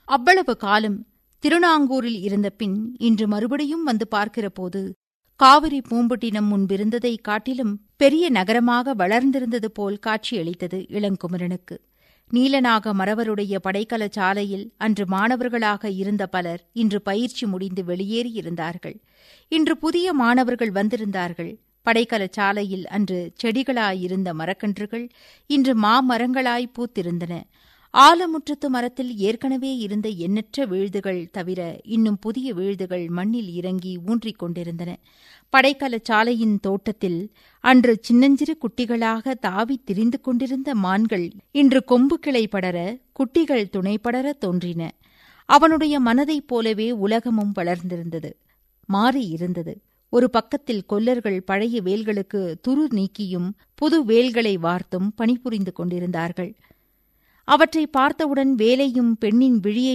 அவ்வளவு காலம் திருநாங்கூரில் இருந்த பின் இன்று மறுபடியும் வந்து பார்க்கிறபோது காவிரி பூம்பட்டினம் முன்பிருந்ததைக் காட்டிலும் பெரிய நகரமாக வளர்ந்திருந்தது போல் காட்சியளித்தது இளங்குமரனுக்கு நீலநாக மறவருடைய படைக்கல சாலையில் அன்று மாணவர்களாக இருந்த பலர் இன்று பயிற்சி முடிந்து வெளியேறியிருந்தார்கள் இன்று புதிய மாணவர்கள் வந்திருந்தார்கள் படைக்கல சாலையில் அன்று செடிகளாயிருந்த மரக்கன்றுகள் இன்று மாமரங்களாய் பூத்திருந்தன ஆலமுற்றத்து மரத்தில் ஏற்கனவே இருந்த எண்ணற்ற வீழ்துகள் தவிர இன்னும் புதிய வீழ்துகள் மண்ணில் இறங்கி ஊன்றிக் கொண்டிருந்தன படைக்கல சாலையின் தோட்டத்தில் அன்று சின்னஞ்சிறு குட்டிகளாக தாவித் திரிந்து கொண்டிருந்த மான்கள் இன்று கொம்பு கிளை படர குட்டிகள் துணைப்படர தோன்றின அவனுடைய மனதைப் போலவே உலகமும் வளர்ந்திருந்தது மாறியிருந்தது ஒரு பக்கத்தில் கொல்லர்கள் பழைய வேல்களுக்கு துரு நீக்கியும் புது வேல்களை வார்த்தும் பணிபுரிந்து கொண்டிருந்தார்கள் அவற்றை பார்த்தவுடன் வேலையும் பெண்ணின் விழியை